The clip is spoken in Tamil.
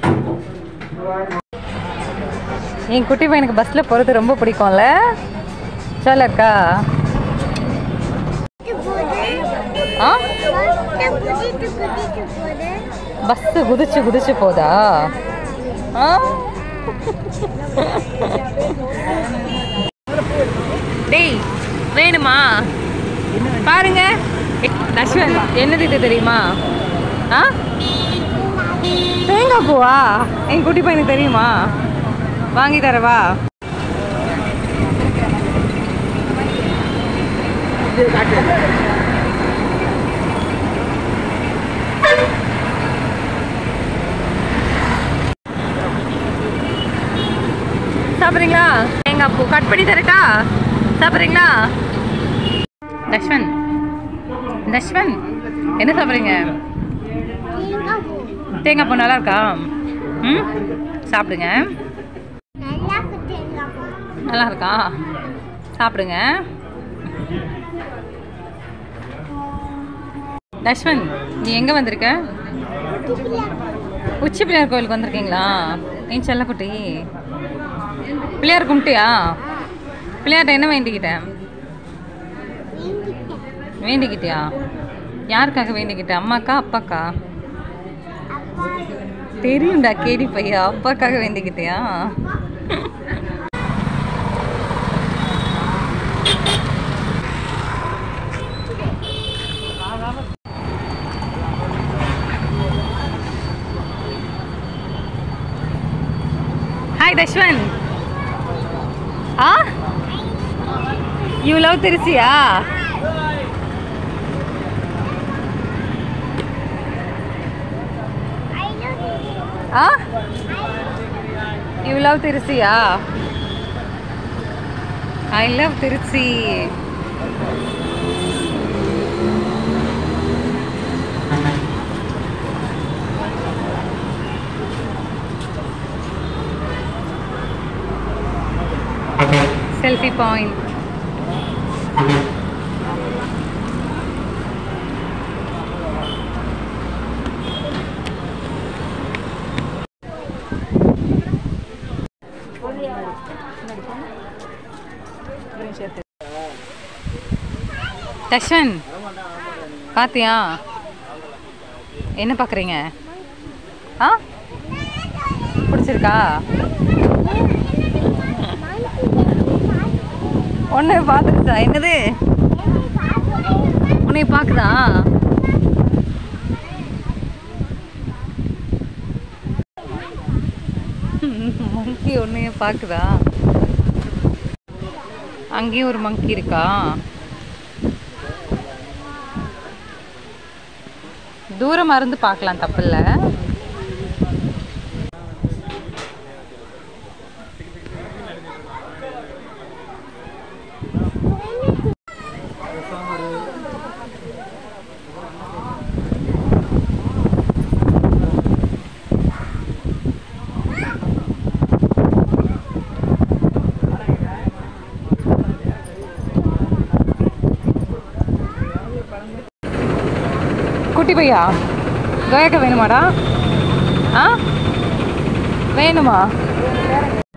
என் குட்டி பையனுக்கு பஸ்ஸில் போகிறது ரொம்ப பிடிக்கும்ல சொல்லக்கா ஆ பஸ்ஸு குதிச்சு குதிச்சு போதா ஆ டேய் வேணுமா பாருங்க லக்ஷ்மன் என்னது இது தெரியுமா ஆ தேங்காய் பூவா என் குட்டி பையனுக்கு தெரியுமா வாங்கி தரவா சாப்பிட்றீங்களா தேங்காய் பூ கட் பண்ணி தரட்டா சாப்பிட்றீங்களா தஷ்வன் தஷ்வன் என்ன சாப்பிட்றீங்க தேங்காய் பூ நல்லா இருக்கா ம் சாப்பிடுங்க நல்லா இருக்கா சாப்பிடுங்க தஷ்வன் நீ எங்கே வந்திருக்க உச்சி பிள்ளையார் கோயிலுக்கு வந்திருக்கீங்களா என் செல்லக்குட்டி பிள்ளையார் கும்பிட்டியா பிள்ளையார்ட்ட என்ன வேண்டிக்கிட்டேன் வேண்டிக்கிட்டியா யாருக்காக வேண்டிக்கிட்ட அம்மாக்கா அப்பாக்கா தெரியும்டா கேடி பையா அப்பாக்காக வேண்டிக்கிட்டியா ஹாய் தஷ்வன் ஆ யூ லவ் திருச்சியா ஆ யூ லவ் திருச்சியா I love Trichy selfie point Tashvan பாத்தியா என்ன பார்க்குறீங்க ஆ பிடிச்சிருக்கா ஒன்று பார்த்துருச்சா என்னது உன்னை பார்க்குதா மங்கி ஒன்றைய பார்க்குதா அங்கேயும் ஒரு மங்கி இருக்கா தூரமாக இருந்து பார்க்கலாம் தப்பில்ல குட்டி பையா கோயக்க வேணுமாடா ஆ வேணுமா